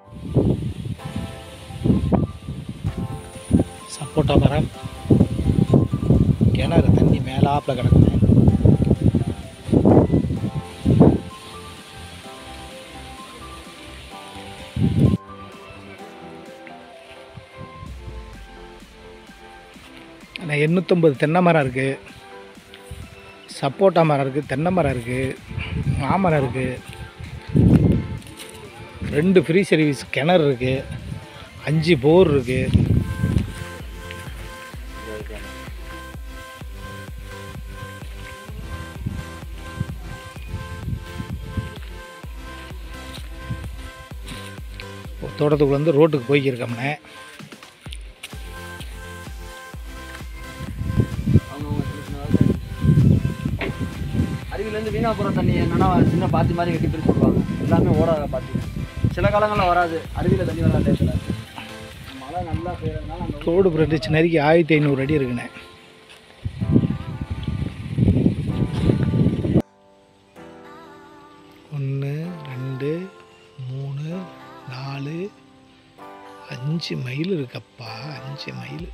சப்போட்டா மரம் கிணறு தண்ணி மேலாப்பில் கிடக்குது ஆனால் எண்ணூற்றம்பது தென்னை மரம் இருக்குது சப்போட்டா மரம் இருக்குது தென்னை மரம் இருக்குது மாமரம் இருக்குது ரெண்டு ஃப்ரீ சர்வீஸ் கிணறு இருக்குது அஞ்சு போர் இருக்குது தோட்டத்துக்குள்ளேருந்து ரோட்டுக்கு போய்க்கிருக்கோம்னே அவங்கவுங்க சின்ன சின்ன விவசாயம். அருவியிலேருந்து வீணா போகிற தண்ணி என்னன்னா சின்ன பாத்தி மாதிரி கட்டி பிரிச்சு விடுவாங்க எல்லாமே ஓட பாத்தி சில காலங்களில் வராது அருவியில் தண்ணி வராத டயத்தில் மழை நல்லா பெய்யறதுனால அந்த தோடு பிரதிச்சு நெருக்கி ஆயிரத்தி ஐநூறு அடி இருக்குண்ணே ஒன்று ரெண்டு மூணு நாலு அஞ்சு மைல் இருக்கப்பா அஞ்சு மைல்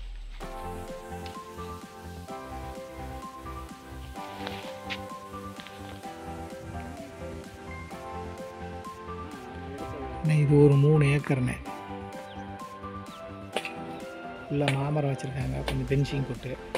அண்ணே, இது ஒரு மூணு ஏக்கர்ண்ணே ஃபுல்லாக மாமரம் வச்சுருக்காங்க கொஞ்சம் பென்சிங் கொட்டு